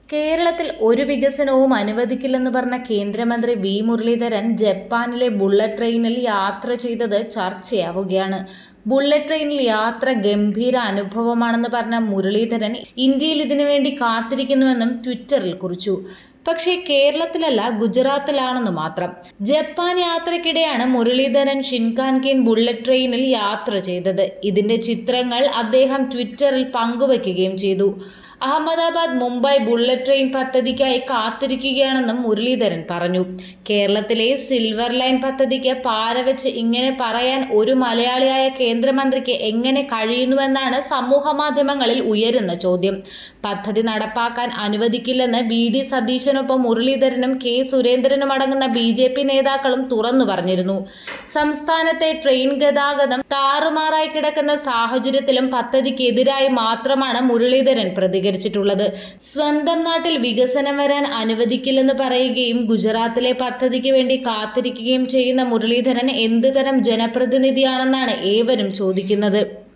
കേരളത്തിൽ ഒരു വികസനവും അനുവദിക്കില്ലെന്ന് പറഞ്ഞ കേന്ദ്രമന്ത്രി വി മുരളീധരൻ ജപ്പാനിലെ ബുള്ളറ്റ് ട്രെയിനിൽ യാത്ര ചെയ്തത് ചർച്ചയാവുകയാണ് ബുള്ളറ്റ് ട്രെയിനിൽ യാത്ര ഗംഭീര അനുഭവമാണെന്ന് പറഞ്ഞ മുരളീധരൻ ഇന്ത്യയിൽ ഇതിനു വേണ്ടി കാത്തിരിക്കുന്നുവെന്നും ട്വിറ്ററിൽ കുറിച്ചു പക്ഷേ കേരളത്തിലല്ല ഗുജറാത്തിലാണെന്ന് മാത്രം ജപ്പാൻ യാത്രക്കിടെയാണ് മുരളീധരൻ ഷിൻകാൻകേൻ ബുള്ളറ്റ് ട്രെയിനിൽ യാത്ര ചെയ്തത് ഇതിന്റെ ചിത്രങ്ങൾ അദ്ദേഹം ട്വിറ്ററിൽ പങ്കുവയ്ക്കുകയും ചെയ്തു അഹമ്മദാബാദ് മുംബൈ ബുള്ളറ്റ് ട്രെയിൻ പദ്ധതിക്കായി കാത്തിരിക്കുകയാണെന്നും മുരളീധരൻ പറഞ്ഞു കേരളത്തിലെ സിൽവർ ലൈൻ പദ്ധതിക്ക് പാരവെച്ച് ഇങ്ങനെ പറയാൻ ഒരു മലയാളിയായ കേന്ദ്രമന്ത്രിക്ക് എങ്ങനെ കഴിയുന്നുവെന്നാണ് സമൂഹ മാധ്യമങ്ങളിൽ ഉയരുന്ന ചോദ്യം പദ്ധതി നടപ്പാക്കാൻ അനുവദിക്കില്ലെന്ന് വി ഡി സതീശനൊപ്പം മുരളീധരനും കെ സുരേന്ദ്രനും അടങ്ങുന്ന ബി ജെ പി നേതാക്കളും തുറന്നു പറഞ്ഞിരുന്നു സംസ്ഥാനത്തെ ട്രെയിൻ ഗതാഗതം താറുമാറായി കിടക്കുന്ന സാഹചര്യത്തിലും പദ്ധതിക്കെതിരായി മാത്രമാണ് മുരളീധരൻ പ്രതികരിച്ചിട്ടുള്ളത് സ്വന്തം നാട്ടിൽ വികസനം വരാൻ അനുവദിക്കില്ലെന്ന് പറയുകയും ഗുജറാത്തിലെ പദ്ധതിക്ക് വേണ്ടി കാത്തിരിക്കുകയും ചെയ്യുന്ന മുരളീധരൻ എന്ത് തരം ജനപ്രതിനിധിയാണെന്നാണ് ഏവരും ചോദിക്കുന്നത്